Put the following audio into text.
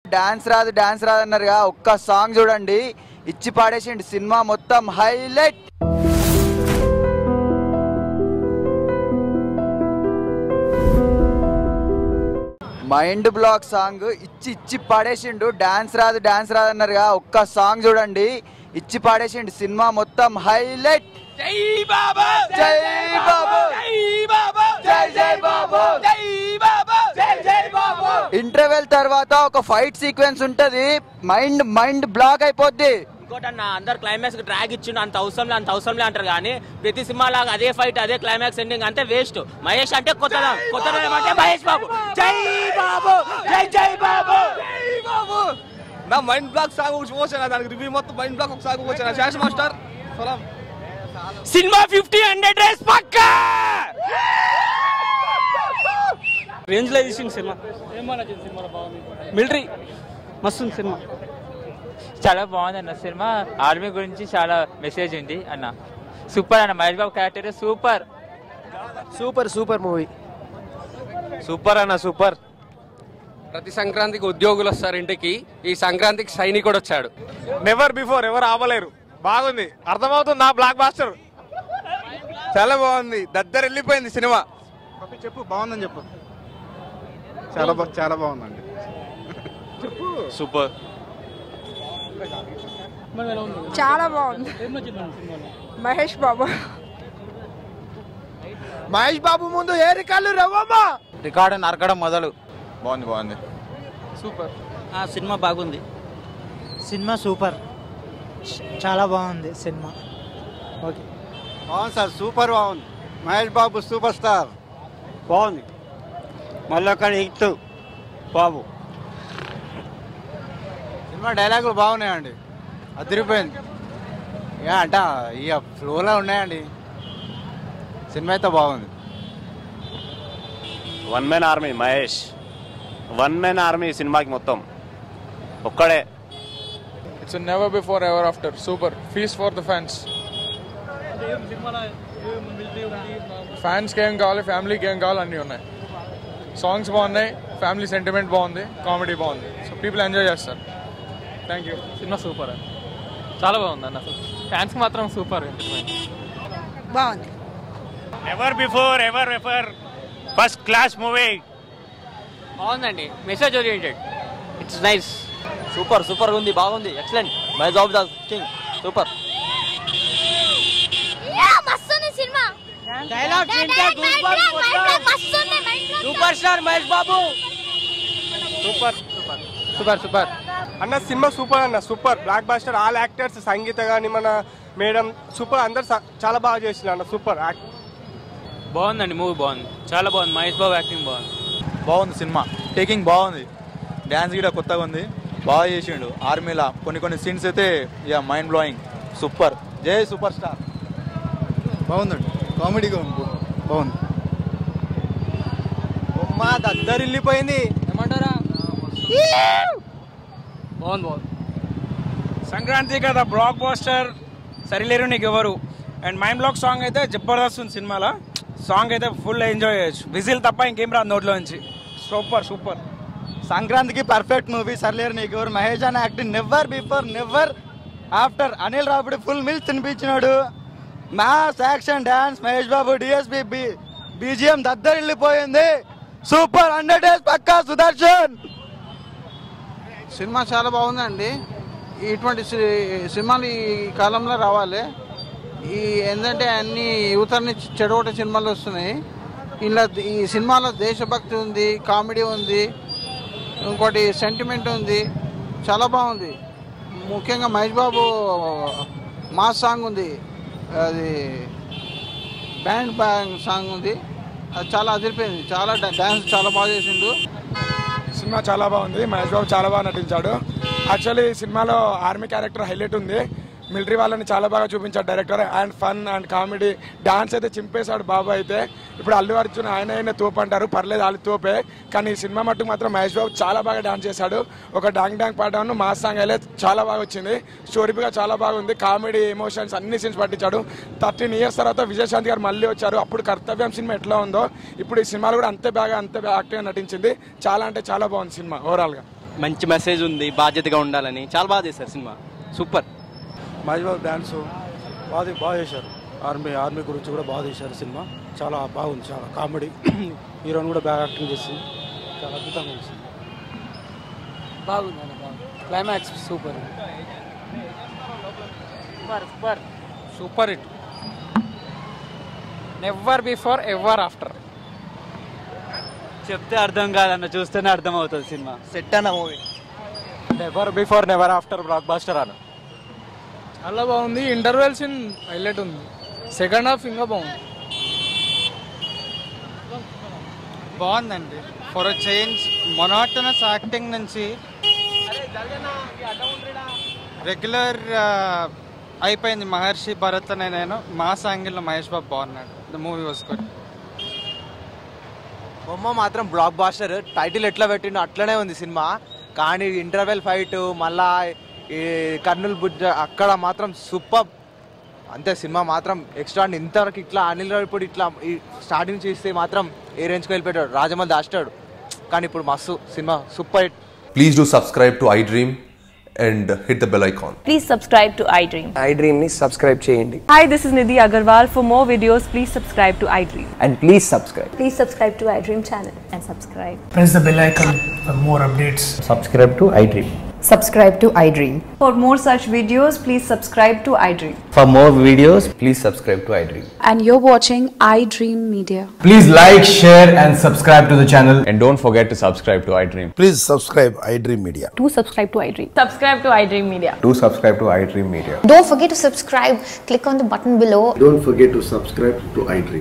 Dance రాదు dance రాదు అన్నారుగా ఒక్క సాంగ్ చూడండి ఇచ్చి పాడేసిండు సినిమా మొత్తం హైలైట్ మైండ్ బ్లాక్ సాంగ్ ఇచ్చి ఇచ్చి పాడేసిండు డాన్స్ రాదు డాన్స్ రాదు అన్నారుగా ఒక్క సాంగ్ చూడండి ఇచ్చి పాడేసిండు సినిమా మొత్తం హైలైట్ జై బాబా జై బాబా జై బాబా జై జై బాబా జై బాబా జై జై బాబా ఇంటర్వెల్ తర్వాత ఒక ఫైట్ సీక్వెన్స్ ఉంటది మైండ్ మైండ్ బ్లాక్ అయిపోద్ది ఇంకోటి అన్న అందరు క్లైమాక్స్ కి ట్రాక్ ఇచ్చిండు అంత అవసరంలే అంత అవసరంలే అంటారు కానీ ప్రతి సినిమా లాగా అదే ఫైట్ అదే క్లైమాక్స్ ఎండింగ్ అంతే వేస్ట్ మహేష్ అంటే కొత్త కొత్త అంటే మహేష్ బాబు జై బాబు జై జై బాబు జై బాబు నా మైండ్ బ్లాక్ సాగు చూసాను దానికి రివ్యూ మొత్తం మైండ్ బ్లాక్ ఒక సాగు వచ్చాను శాష్ మాస్టర్ సలాం సినిమా ఫిఫ్టీ హండ్రెడ్ రేస్ పక్కా రేంజ్ లో తీసింది సినిమా మిలిటరీ మస్తు సినిమా చాలా బాగుంది అన్న సినిమా ఆర్మీ గురించి చాలా మెసేజ్ ఉంది అన్న సూపర్ అన్న Mahesh Babu character super super super movie super అన్న సూపర్ ప్రతి సంక్రాంతికి ఉద్యోగులు వస్తారు ఇంటికి ఈ సంక్రాంతికి సైనికుడు వచ్చాడు నెవర్ బిఫోర్ ఎవరు ఆపలేరు బాగుంది అర్థమవుతుంది నా బ్లాక్ బాస్టర్ చాలా బాగుంది దద్దరు వెళ్ళిపోయింది సినిమా చెప్పు బాగుందని చెప్పు చాలా బా చాలా బాగుందండి సూపర్ చాలా బాగుంది మహేష్ బాబు మహేష్ బాబు ముందు ఏ రికార్డు రవ్వమ్మా రికార్డు నరకడం మొదలు బాగుంది బాగుంది సూపర్ ఆ సినిమా బాగుంది సినిమా సూపర్ చాలా బాగుంది సినిమా ఓకే బాగుంది సార్ సూపర్ బాగుంది మహేష్ బాబు సూపర్ స్టార్ బాగుంది మళ్ళీ ఒక హిట్ బాబు సినిమా డైలాగులు బాగున్నాయండి అదిరిపోయింది ఇక అంట ఇక ఫ్లోలో ఉన్నాయండి సినిమా అయితే బాగుంది one man army Mahesh one man army సినిమాకి మొత్తం ఒక్కడే it's never before ever after super feast for the fans ఫ్యాన్స్కి ఏం కావాలి ఫ్యామిలీకి ఏం కావాలి అన్నీ ఉన్నాయి సాంగ్స్ బాగున్నాయి ఫ్యామిలీ సెంటిమెంట్ బాగుంది కామెడీ బాగుంది సో పీపుల్ ఎంజాయ్ చేస్తారు థ్యాంక్ యూ సినిమా సూపర్ చాలా బాగుంది అన్న ఫ్యాన్స్ కి మాత్రం సూపర్ బాగుంది ever before ever ever first class movie బాగుందండి message oriented it's nice super super ఉంది బాగుంది excellent my job the king super మస్తుంది cinema dialogue super star Mahesh Babu super super super అన్న సినిమా సూపర్ అన్న super blockbuster all actors Sangeetha కానీ మన madam super అందరు చాలా బాగా చేసిన అన్న సూపర్ బాగుందండి మూవీ బాగుంది చాలా బాగుంది మహేష్ బాబు యాక్టింగ్ బాగుంది బాగుంది సినిమా టేకింగ్ బాగుంది డ్యాన్స్ కూడా కొత్తగా ఉంది బాగా చేసిండు ఆర్మీలా కొన్ని కొన్ని సీన్స్ అయితే ఇక మైండ్ బ్లోయింగ్ సూపర్ జై సూపర్ స్టార్ బాగుందండి కామెడీగా ఉంది బాగుంది బొమ్మ దద్దరు వెళ్ళిపోయింది ఏమంటారా బాగుంది బాగుంది సంక్రాంతి కదా బ్లాక్ పోస్టర్ సరిలేరు నీకు ఎవరు అండ్ మైండ్ బ్లాక్ సాంగ్ అయితే జబర్దస్త్ ఉంది సినిమాలో సాంగ్ అయితే ఫుల్ ఎంజాయ్ చేయొచ్చు విజిల్ తప్ప ఇంకేం రాదు నోట్లో నుంచి సూపర్ సూపర్ సంక్రాంతికి perfect movie Sarileru Neekevvaru Mahesh అన్న acting never before never after Anil Ravipudi full meals తినిపించినాడు mass action dance Mahesh Babu DSP BGM దద్దరు వెళ్ళిపోయింది సూపర్ హండ్రెడ్ డేస్ పక్కా సుదర్శన్ సినిమా చాలా బాగుందండి ఇటువంటి సి- సినిమాలు ఈ కాలంలో రావాలి ఈ ఏంటంటే అన్ని యువతని చెడగొట్టే సినిమాలు వస్తున్నాయి ఇలా ఈ సినిమాలో దేశభక్తి ఉంది కామెడీ ఉంది ఇంకోటి సెంటిమెంట్ ఉంది చాలా బాగుంది ముఖ్యంగా మహేష్ బాబు మాస్ సాంగ్ ఉంది అది బ్యాండ్ బ్యాంగ్ సాంగ్ ఉంది అది చాలా అదిరిపోయింది చాలా డ్యాన్స్ చాలా బాగా చేసిండు సినిమా చాలా బాగుంది మహేష్ బాబు చాలా బాగా నటించాడు యాక్చువల్లీ సినిమాలో ఆర్మీ క్యారెక్టర్ హైలైట్ ఉంది మిలిటరీ వాళ్ళని చాలా బాగా చూపించాడు director and fun and comedy dance అయితే చింపేశాడు బాబు అయితే ఇప్పుడు అల్లు అర్జున్ ఆయన ఆయన తోపు అంటారు పర్లేదు వాళ్ళు తోపే కానీ ఈ సినిమా మట్టుకు మాత్రం మహేష్ బాబు చాలా బాగా డాన్స్ చేశాడు ఒక డాంగ్ డాంగ్ పాటను మా సాంగ్ అయితే చాలా బాగా వచ్చింది స్టోరీగా చాలా బాగుంది కామెడీ ఎమోషన్స్ అన్ని సీన్స్ పట్టించాడు థర్టీన్ ఇయర్స్ తర్వాత విజయశాంతి గారు మళ్ళీ వచ్చారు అప్పుడు కర్తవ్యం సినిమా ఎట్లా ఉందో ఇప్పుడు ఈ సినిమాలో కూడా అంతే బాగా అంతే యాక్టివ్గా నటించింది చాలా అంటే చాలా బాగుంది సినిమా ఓవరాల్గా మంచి మెసేజ్ ఉంది బాధ్యతగా ఉండాలని చాలా బాగా చేశారు cinema super Mahesh Babu dance బాగా బాగా చేశారు ఆర్మీ ఆర్మీ గురించి కూడా బాగా చేశారు సినిమా చాలా బాగుంది చాలా కామెడీ హీరోయిన్ కూడా బాగా యాక్టింగ్ చేసింది చాలా అద్భుతంగా ఉంది సినిమా బాగుంది అన్న బాగుంది climax super super super super hit never before ever after చెప్తే అర్థం కాదన్న చూస్తేనే అర్థం అవుతుంది సినిమా సెట్ అన్న movie never before never after blockbuster అన్న చాలా బాగుంది ఇంటర్వెల్ సీన్ హైలైట్ ఉంది సెకండ్ హాఫ్ ఇంకా బాగుంది బాగుందండి ఫర్ చేంజ్ మొనాటనస్ యాక్టింగ్ నుంచి రెగ్యులర్ అయిపోయింది మహర్షి భరత్ అనే నేను మాస్ యాంగిల్లో మహేష్ బాబు బాగున్నాడు ద మూవీ వాస్ గుడ్ బొమ్మ మాత్రం బ్లాక్ బాస్టర్ టైటిల్ ఎట్లా పెట్టిండో అట్లనే ఉంది సినిమా కానీ ఇంటర్వెల్ ఫైట్ మళ్ళా ఈ కర్నూలు బుజ్జ అక్కడ మాత్రం సూపర్ అంతే సినిమా మాత్రం ఎక్స్ట్రా ఇంతవరకు ఇట్లా అనిల్ రావిపూడి ఇట్లా ఈ స్టార్టింగ్ చేస్తే మాత్రం ఏ రేంజ్కి వెళ్ళిపోయాడు రాజమౌళి దాస్తాడు కానీ ఇప్పుడు మస్తు cinema super hit Please do subscribe to iDream and hit the bell icon. Please subscribe to iDream. iDream ని సబ్స్క్రైబ్ చేయండి Hi, this is Nidhi Agarwal. For more videos, please subscribe to iDream. And please subscribe Please subscribe to iDream channel and subscribe. Press the bell icon for more updates. Subscribe to iDream Subscribe to iDream. For more such videos, please subscribe to iDream. For more videos please subscribe to iDream And you're watching iDream Media. Please like, share, and subscribe to the channel. And don't forget to subscribe to iDream. Please subscribe iDream Media. Do subscribe to iDream. Subscribe to iDream Media. Do subscribe to iDream Media. Don't forget to subscribe. Click on the button below. Don't forget to subscribe to iDream.